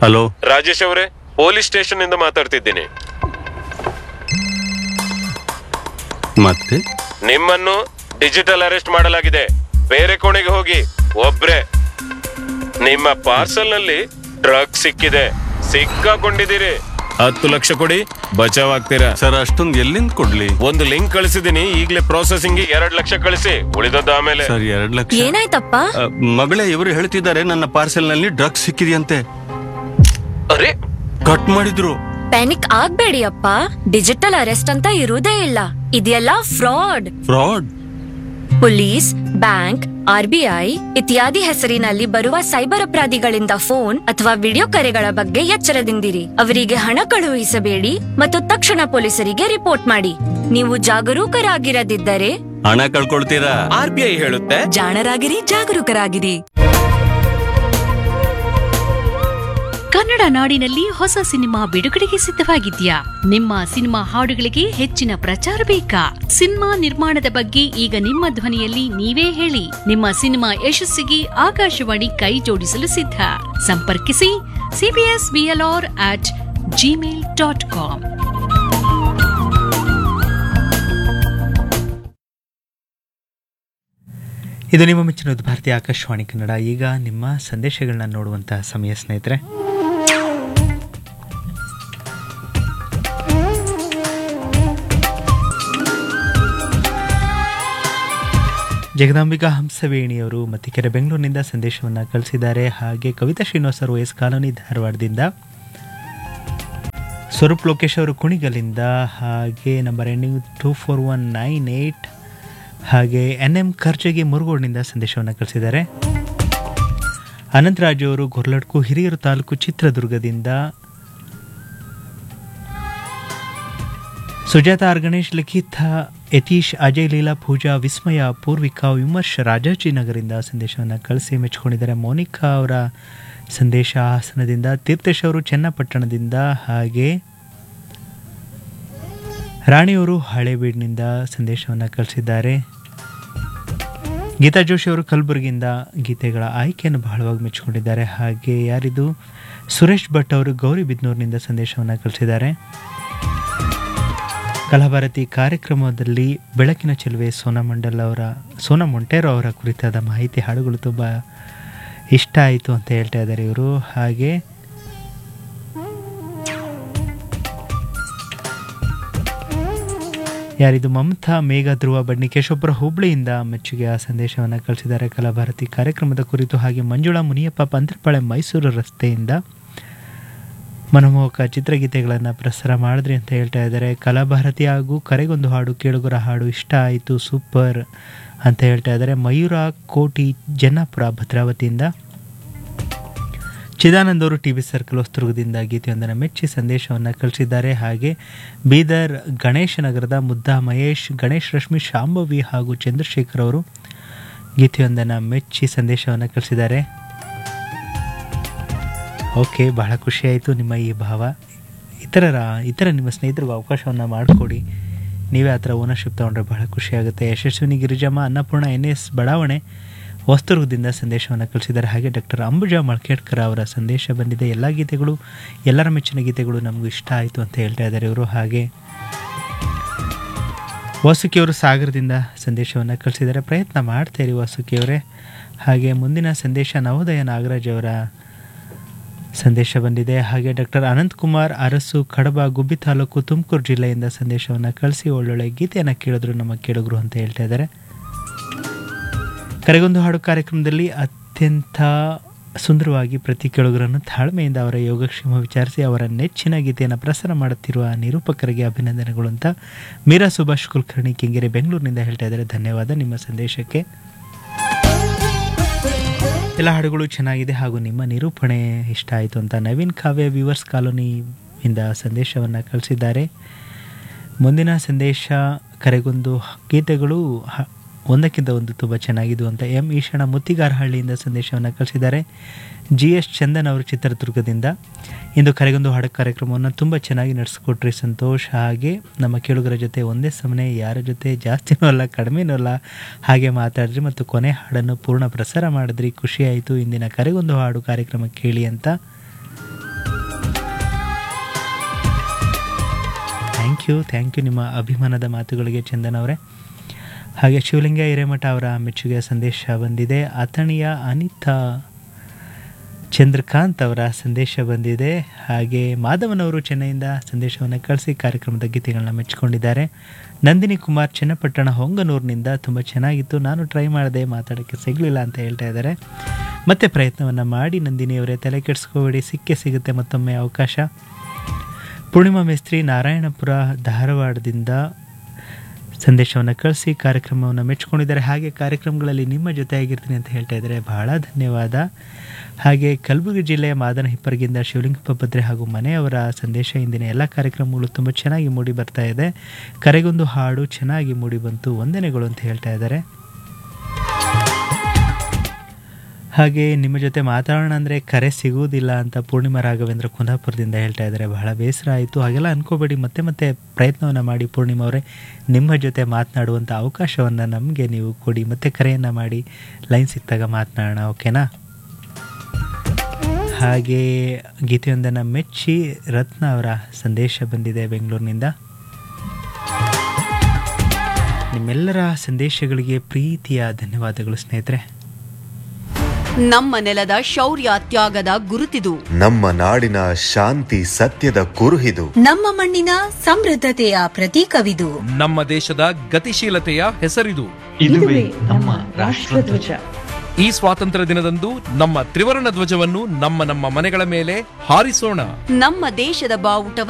hello Rajesh ಅವರೇ police station ಇಂದ ಮಾತಾಡ್ತಿದ್ದೀನಿ ಮತ್ತೆ ನಿಮ್ಮನ್ನು ಡಿಜಿಟಲ್ ಅರೆಸ್ಟ್ ಮಾಡಲಾಗಿದೆ ಬೇರೆ ಕೋಣೆಗೆ ಹೋಗಿ ಒಬ್ರೆ ನಿಮ್ಮ ಪಾರ್ಸಲ್ ನಲ್ಲಿ ಡ್ರಗ್ ಸಿಕ್ಕಿದೆ ಸಿಕ್ಕಾಕೊಂಡಿದ್ದೀರಿ ಹತ್ತು ಲಕ್ಷ ಕೊಡಿ ಬಚಾವ್ ಆಗ್ತೀರಾ ಸರ್ ಅಷ್ಟೊಂದು ಎಲ್ಲಿಂದ ಕೊಡ್ಲಿ ಒಂದು ಲಿಂಕ್ ಕಳಿಸಿದೀನಿ ಈಗಲೇ ಪ್ರೊಸೆಸಿಂಗ್ ಎರಡ್ ಲಕ್ಷ ಕಳಿಸಿ ಉಳಿದದ್ದು ಆಮೇಲೆ ಸರ್ ಎರಡ್ ಲಕ್ಷ ಏನಾಯ್ತಪ್ಪ ಅ, ಮಗಳೇ ಇವರು ಹೇಳ್ತಿದ್ದಾರೆ ನನ್ನ ಪಾರ್ಸೆಲ್ ನಲ್ಲಿ ಡ್ರಗ್ಸ್ ಸಿಕ್ಕಿದೆಯಂತೆ ಅರೆ ಕಟ್ ಮಾಡಿದ್ರು ಪ್ಯಾನಿಕ್ ಆಗ್ಬೇಡಿ ಅಪ್ಪ ಡಿಜಿಟಲ್ ಅರೆಸ್ಟ್ ಅಂತ ಇರುವುದೇ ಇಲ್ಲ ಇದೆಲ್ಲ fraud fraud police bank RBI ಇತ್ಯಾದಿ ಹೆಸರಿನಲ್ಲಿ ಬರುವ ಸೈಬರ್ ಅಪರಾಧಿಗಳಿಂದ ಫೋನ್ ಅಥವಾ ವಿಡಿಯೋ ಕರೆಗಳ ಬಗ್ಗೆ ಎಚ್ಚರದಿಂದಿರಿ ಅವರಿಗೆ ಹಣ ಕಳುಹಿಸಬೇಡಿ ಮತ್ತು ತಕ್ಷಣ ಪೊಲೀಸರಿಗೆ ರಿಪೋರ್ಟ್ ಮಾಡಿ ನೀವು ಜಾಗರೂಕರಾಗಿರದಿದ್ದರೆ ಹಣ ಕಳ್ಕೊಳ್ತೀರಾ ಆರ್ ಬಿ ಐ ಹೇಳುತ್ತೆ ಜಾಣರಾಗಿರಿ ಜಾಗರೂಕರಾಗಿರಿ ಕನ್ನಡ ನಾಡಿನಲ್ಲಿ ಹೊಸ ಸಿನಿಮಾ ಬಿಡುಗಡೆಗೆ ಸಿದ್ಧವಾಗಿದ್ಯಾ ನಿಮ್ಮ ಸಿನಿಮಾ ಹಾಡುಗಳಿಗೆ ಹೆಚ್ಚಿನ ಪ್ರಚಾರ ಬೇಕಾ ಸಿನಿಮಾ ನಿರ್ಮಾಣದ ಬಗ್ಗೆ ಈಗ ನಿಮ್ಮ ಧ್ವನಿಯಲ್ಲಿ ನೀವೇ ಹೇಳಿ ನಿಮ್ಮ ಸಿನಿಮಾ ಯಶಸ್ಸಿಗೆ ಆಕಾಶವಾಣಿ ಕೈ ಜೋಡಿಸಲು ಸಿದ್ಧ ಸಂಪರ್ಕಿಸಿ CBS BLR at Gmail dot com ಇದು ನಿಮ್ಮ ಮೆಚ್ಚಿನದು ಭಾರತೀಯ ಆಕಾಶವಾಣಿ ಕನ್ನಡ ಈಗ ನಿಮ್ಮ ಸಂದೇಶಗಳನ್ನ ನೋಡುವಂತಹ ಸಮಯ ಸ್ನೇಹಿತರೆ ಜಗದಾಂಬಿಕಾ ಹಂಸವೇಣಿಯವರು ಮತ್ತಿಕೆರೆ ಬೆಂಗಳೂರಿನಿಂದ ಸಂದೇಶವನ್ನು ಕಳಿಸಿದ್ದಾರೆ ಹಾಗೆ ಕವಿತಾ ಶ್ರೀನಿವಾಸ್ ಅವರು ಎಸ್ ಕಾಲೋನಿ ಧಾರವಾಡದಿಂದ ಸ್ವರೂಪ್ ಲೋಕೇಶ್ ಅವರು ಕುಣಿಗಲಿಂದ ಹಾಗೆ number ending two four one nine eight ಹಾಗೆ ಎನ್ ಎಂ ಖರ್ಜಗಿ ಮುರುಗೋಡ್ನಿಂದ ಸಂದೇಶವನ್ನು ಕಳಿಸಿದ್ದಾರೆ ಅನಂತರಾಜು ಅವರು ಗೊರ್ಲಡ್ಕು ಹಿರಿಯೂರು ತಾಲೂಕು ಚಿತ್ರದುರ್ಗದಿಂದ ಸುಜಾತ ಆರ್ ಗಣೇಶ್ ಲಿಖಿತ ಯತೀಶ್ ಅಜಯ್ ಲೀಲಾ ಪೂಜಾ ವಿಸ್ಮಯ ಪೂರ್ವಿಕಾ ವಿಮರ್ಶ್ ರಾಜಾಜಿನಗರಿಂದ ಸಂದೇಶವನ್ನು ಕಳಿಸಿ ಮೆಚ್ಚಿಕೊಂಡಿದ್ದಾರೆ ಮೋನಿಕಾ ಅವರ ಸಂದೇಶ ಹಾಸನದಿಂದ ತೀರ್ಥೇಶ್ ಅವರು ಚನ್ನಪಟ್ಟಣದಿಂದ ಹಾಗೆ ರಾಣಿಯವರು ಹಳೇಬೀಡಿನಿಂದ ಸಂದೇಶವನ್ನು ಕಳಿಸಿದ್ದಾರೆ ಗೀತಾ ಜೋಶಿ ಅವರು ಕಲಬುರಗಿಯಿಂದ ಗೀತೆಗಳ ಆಯ್ಕೆಯನ್ನು ಬಹಳವಾಗಿ ಮೆಚ್ಚಿಕೊಂಡಿದ್ದಾರೆ ಹಾಗೆ ಯಾರಿದು ಸುರೇಶ್ ಭಟ್ ಅವರು ಗೌರಿಬಿದ್ನೂರಿನಿಂದ ಸಂದೇಶವನ್ನು ಕಳಿಸಿದ್ದಾರೆ ಕಲಾಭಾರತಿ ಕಾರ್ಯಕ್ರಮದಲ್ಲಿ ಬೆಳಕಿನ ಚೆಲುವೆ ಸೋನಾ ಮಂಡಲ್ ಅವರ ಸೋನಾ ಮೊಂಟೇರೋ ಅವರ ಕುರಿತಾದ ಮಾಹಿತಿ ಹಾಡುಗಳು ತುಂಬ ಇಷ್ಟ ಆಯಿತು ಅಂತ ಹೇಳ್ತಾ ಇದ್ದಾರೆ ಇವರು ಹಾಗೆ ಯಾರಿದು ಮಮತಾ ಮೇಘ ಧ್ರುವ ಬಡ್ನಿಕೇಶೊಬ್ಬರ ಹುಬ್ಳಿಯಿಂದ ಮೆಚ್ಚುಗೆಯ ಸಂದೇಶವನ್ನು ಕಳಿಸಿದ್ದಾರೆ ಕಲಾಭಾರತಿ ಕಾರ್ಯಕ್ರಮದ ಕುರಿತು ಹಾಗೆ ಮಂಜುಳಾ ಮುನಿಯಪ್ಪ ಪಂತ್ರಪಾಳೆ ಮೈಸೂರು ರಸ್ತೆಯಿಂದ ಮನಮೋಹಕ ಚಿತ್ರಗೀತೆಗಳನ್ನು ಪ್ರಸಾರ ಮಾಡಿದ್ರಿ ಅಂತ ಹೇಳ್ತಾ ಇದ್ದಾರೆ ಕಲಾಭಾರತಿ ಹಾಗೂ ಕರೆಗೊಂದು ಹಾಡು ಕೇಳುಗರ ಹಾಡು ಇಷ್ಟ ಆಯಿತು ಸೂಪರ್ ಅಂತ ಹೇಳ್ತಾ ಇದ್ದಾರೆ ಮಯೂರ ಕೋಟಿ ಜನ್ನಾಪುರ ಭದ್ರಾವತಿಯಿಂದ ಚಿದಾನಂದ್ ಅವರು ಟಿ ವಿ ಸರ್ಕಲ್ ಹೊಸದುರ್ಗದಿಂದ ಗೀತೆಯೊಂದನ್ನು ಮೆಚ್ಚಿ ಸಂದೇಶವನ್ನು ಕಳಿಸಿದ್ದಾರೆ ಹಾಗೆ ಬೀದರ್ ಗಣೇಶ ನಗರದ ಮುದ್ದಾ ಮಹೇಶ್ ಗಣೇಶ್ ರಶ್ಮಿ ಶಾಂಭವಿ ಹಾಗೂ ಚಂದ್ರಶೇಖರ್ ಅವರು ಗೀತೆಯೊಂದನ್ನು ಮೆಚ್ಚಿ ಸಂದೇಶವನ್ನು ಕಳಿಸಿದ್ದಾರೆ ಓಕೆ ಬಹಳ ಖುಷಿಯಾಯಿತು ನಿಮ್ಮ ಈ ಭಾವ ಇತರರ ಇತರ ನಿಮ್ಮ ಸ್ನೇಹಿತರಿಗೂ ಅವಕಾಶವನ್ನು ಮಾಡಿಕೊಡಿ ನೀವೇ ಆ ಥರ ಓನರ್ಶಿಪ್ ತೊಗೊಂಡ್ರೆ ಬಹಳ ಖುಷಿಯಾಗುತ್ತೆ ಯಶಸ್ವಿನಿ ಗಿರಿಜಮ್ಮ ಅನ್ನಪೂರ್ಣ ಎನ್ ಎಸ್ ಬಡಾವಣೆ ಹೊಸದುರ್ಗದಿಂದ ಸಂದೇಶವನ್ನು ಕಳಿಸಿದ್ದಾರೆ ಹಾಗೆ ಡಾಕ್ಟರ್ ಅಂಬುಜಾ ಮಳ್ಕೇಡ್ಕರ್ ಅವರ ಸಂದೇಶ ಬಂದಿದೆ ಎಲ್ಲ ಗೀತೆಗಳು ಎಲ್ಲರ ಮೆಚ್ಚಿನ ಗೀತೆಗಳು ನಮಗೂ ಇಷ್ಟ ಆಯಿತು ಅಂತ ಹೇಳ್ತಾ ಇದ್ದಾರೆ ಇವರು ಹಾಗೆ ವಾಸುಕಿಯವರು ಸಾಗರದಿಂದ ಸಂದೇಶವನ್ನು ಕಳಿಸಿದ್ದಾರೆ ಪ್ರಯತ್ನ ಮಾಡ್ತಾಯಿರಿ ವಾಸುಕಿಯವರೇ ಹಾಗೆ ಮುಂದಿನ ಸಂದೇಶ ನವೋದಯ ನಾಗರಾಜ್ ಅವರ ಸಂದೇಶ ಬಂದಿದೆ ಹಾಗೆ ಡಾಕ್ಟರ್ ಅನಂತ್ ಕುಮಾರ್ ಅರಸು ಕಡಬ ಗುಬ್ಬಿ ತಾಲೂಕು ತುಮಕೂರು ಜಿಲ್ಲೆಯಿಂದ ಸಂದೇಶವನ್ನು ಕಳಿಸಿ ಒಳ್ಳೊಳ್ಳೆ ಗೀತೆಯನ್ನು ಕೇಳಿದ್ರು ನಮ್ಮ ಕೇಳಿದ್ರು ಅಂತ ಹೇಳ್ತಾ ಇದ್ದಾರೆ ಕರೆಗೊಂದು ಹಾಡು ಕಾರ್ಯಕ್ರಮದಲ್ಲಿ ಅತ್ಯಂತ ಸುಂದರವಾಗಿ ಪ್ರತಿ ಕೇಳುಗರನ್ನು ತಾಳ್ಮೆಯಿಂದ ಅವರ ಯೋಗಕ್ಷೇಮ ವಿಚಾರಿಸಿ ಅವರ ನೆಚ್ಚಿನ ಗೀತೆಯನ್ನು ಪ್ರಸಾರ ಮಾಡುತ್ತಿರುವ ನಿರೂಪಕರಿಗೆ ಅಭಿನಂದನೆಗಳು ಅಂತ ಮೀರಾ ಸುಭಾಷ್ ಕುಲಕರ್ಣಿ ಕೆಂಗೆರೆ ಬೆಂಗಳೂರಿನಿಂದ ಹೇಳ್ತಾ ಇದ್ದಾರೆ ಧನ್ಯವಾದ ನಿಮ್ಮ ಸಂದೇಶಕ್ಕೆ ಎಲ್ಲ ಹಾಡುಗಳು ಚೆನ್ನಾಗಿದೆ ಹಾಗೂ ನಿಮ್ಮ ನಿರೂಪಣೆ ಇಷ್ಟ ಆಯಿತು ಅಂತ ನವೀನ್ ಕಾವ್ಯ ವ್ಯೂವರ್ಸ್ ಕಾಲೋನಿಯಿಂದ ಸಂದೇಶವನ್ನು ಕಳಿಸಿದ್ದಾರೆ ಮುಂದಿನ ಸಂದೇಶ ಕರೆಗೊಂದು ಗೀತೆಗಳು ಹ- ಒಂದಕ್ಕಿಂತ ಒಂದು ತುಂಬ ಚೆನ್ನಾಗಿದ್ದು ಅಂತ ಎಂ ಈಶಣ ಮುತ್ತಿಗಾರಹಳ್ಳಿಯಿಂದ ಸಂದೇಶವನ್ನು ಕಳಿಸಿದ್ದಾರೆ ಜಿ ಎಸ್ ಚಂದನ್ ಅವರು ಚಿತ್ರದುರ್ಗದಿಂದ ಇಂದು ಕರೆಗೊಂದು ಹಾಡು ಕಾರ್ಯಕ್ರಮವನ್ನು ತುಂಬ ಚೆನ್ನಾಗಿ ನಡೆಸ್ಕೊಟ್ರಿ ಸಂತೋಷ್ ಹಾಗೆ ನಮ್ಮ ಕೇಳುಗರ ಜೊತೆ ಒಂದೇ ಸಮನೆ ಯಾರ ಜೊತೆ ಜಾಸ್ತಿನೂ ಅಲ್ಲ ಕಡಿಮೆನೂ ಅಲ್ಲ ಹಾಗೆ ಮಾತಾಡಿದ್ರಿ ಮತ್ತು ಕೊನೆ ಹಾಡನ್ನು ಪೂರ್ಣ ಪ್ರಸಾರ ಮಾಡಿದ್ರಿ ಖುಷಿಯಾಯಿತು ಇಂದಿನ ಕರೆಗೊಂದು ಹಾಡು ಕಾರ್ಯಕ್ರಮ ಕೇಳಿ ಅಂತ ಯು ಥ್ಯಾಂಕ್ ಯು ನಿಮ್ಮ ಅಭಿಮಾನದ ಮಾತುಗಳಿಗೆ ಚಂದನ್ ಅವರೇ ಹಾಗೆ ಶಿವಲಿಂಗ ಹಿರೇಮಠ ಅವರ ಮೆಚ್ಚುಗೆ ಸಂದೇಶ ಬಂದಿದೆ ಅಥಣಿಯ ಅನಿತಾ ಚಂದ್ರಕಾಂತ್ ಅವರ ಸಂದೇಶ ಬಂದಿದೆ ಹಾಗೆ ಮಾಧವನವರು ಚೆನ್ನೈಯಿಂದ ಸಂದೇಶವನ್ನು ಕಳಿಸಿ ಕಾರ್ಯಕ್ರಮದ ಗೀತೆಗಳನ್ನ ಮೆಚ್ಚಿಕೊಂಡಿದ್ದಾರೆ ನಂದಿನಿ ಕುಮಾರ್ ಚನ್ನಪಟ್ಟಣ ಹೊಂಗನೂರಿನಿಂದ ತುಂಬ ಚೆನ್ನಾಗಿತ್ತು ನಾನು ಟ್ರೈ ಮಾಡಿದೆ ಮಾತಾಡೋಕ್ಕೆ ಸಿಗಲಿಲ್ಲ ಅಂತ ಹೇಳ್ತಾ ಇದ್ದಾರೆ ಮತ್ತೆ ಪ್ರಯತ್ನವನ್ನು ಮಾಡಿ ನಂದಿನಿಯವರೇ ತಲೆ ಕೆಡಿಸ್ಕೋಬೇಡಿ ಸಿಕ್ಕೇ ಸಿಗುತ್ತೆ ಮತ್ತೊಮ್ಮೆ ಅವಕಾಶ ಪೂರ್ಣಿಮಾ ಮೇಸ್ತ್ರಿ ನಾರಾಯಣಪುರ ಧಾರವಾಡದಿಂದ ಸಂದೇಶವನ್ನು ಕಳಿಸಿ ಕಾರ್ಯಕ್ರಮವನ್ನು ಮೆಚ್ಚಿಕೊಂಡಿದ್ದಾರೆ ಹಾಗೆ ಕಾರ್ಯಕ್ರಮಗಳಲ್ಲಿ ನಿಮ್ಮ ಜೊತೆಯಾಗಿರ್ತೀನಿ ಅಂತ ಹೇಳ್ತಾ ಇದ್ದಾರೆ ಬಹಳ ಧನ್ಯವಾದ ಹಾಗೆ ಕಲಬುರಗಿ ಜಿಲ್ಲೆಯ ಮಾದನ ಹಿಪ್ಪರಗಿಂದ ಶಿವಲಿಂಗಪ್ಪ ಭದ್ರೆ ಹಾಗೂ ಮನೆಯವರ ಸಂದೇಶ ಇಂದಿನ ಎಲ್ಲ ಕಾರ್ಯಕ್ರಮಗಳು ತುಂಬ ಚೆನ್ನಾಗಿ ಮೂಡಿ ಬರ್ತಾ ಇದೆ ಕರೆಗೊಂದು ಹಾಡು ಚೆನ್ನಾಗಿ ಮೂಡಿ ಬಂತು ವಂದನೆಗಳು ಅಂತ ಹೇಳ್ತಾ ಇದ್ದಾರೆ ಹಾಗೆ ನಿಮ್ಮ ಜೊತೆ ಮಾತಾಡೋಣ ಅಂದರೆ ಕರೆ ಸಿಗುವುದಿಲ್ಲ ಅಂತ ಪೂರ್ಣಿಮಾ ರಾಘವೇಂದ್ರ ಕುಂದಾಪುರದಿಂದ ಹೇಳ್ತಾ ಇದ್ದಾರೆ ಬಹಳ ಬೇಸರ ಆಯಿತು ಹಾಗೆಲ್ಲ ಅನ್ಕೋಬೇಡಿ ಮತ್ತೆ ಮತ್ತೆ ಪ್ರಯತ್ನವನ್ನು ಮಾಡಿ ಪೂರ್ಣಿಮಾ ಅವರೇ ನಿಮ್ಮ ಜೊತೆ ಮಾತನಾಡುವಂಥ ಅವಕಾಶವನ್ನು ನಮಗೆ ನೀವು ಕೊಡಿ ಮತ್ತೆ ಕರೆಯನ್ನು ಮಾಡಿ ಲೈನ್ ಸಿಕ್ತಾಗ ಮಾತನಾಡೋಣ ಓಕೆನಾ ಹಾಗೆ ಗೀತೆಯೊಂದನ್ನು ಮೆಚ್ಚಿ ರತ್ನ ಅವರ ಸಂದೇಶ ಬಂದಿದೆ ಬೆಂಗಳೂರಿನಿಂದ ನಿಮ್ಮೆಲ್ಲರ ಸಂದೇಶಗಳಿಗೆ ಪ್ರೀತಿಯ ಧನ್ಯವಾದಗಳು ಸ್ನೇಹಿತರೆ ನಮ್ಮ ನೆಲದ ಶೌರ್ಯ ತ್ಯಾಗದ ಗುರುತಿದು ನಮ್ಮ ನಾಡಿನ ಶಾಂತಿ ಸತ್ಯದ ಕುರುಹಿದು ನಮ್ಮ ಮಣ್ಣಿನ ಸಮೃದ್ಧತೆಯ ಪ್ರತೀಕವಿದು ನಮ್ಮ ದೇಶದ ಗತಿಶೀಲತೆಯ ಹೆಸರಿದು ಇದುವೇ ನಮ್ಮ ರಾಷ್ಟ್ರಧ್ವಜ ಈ ಸ್ವಾತಂತ್ರ್ಯ ದಿನದಂದು ನಮ್ಮ ತ್ರಿವರ್ಣ ಧ್ವಜವನ್ನು ನಮ್ಮ ನಮ್ಮ ಮನೆಗಳ ಮೇಲೆ ಹಾರಿಸೋಣ ನಮ್ಮ ದೇಶದ ಬಾವುಟವನ್ನು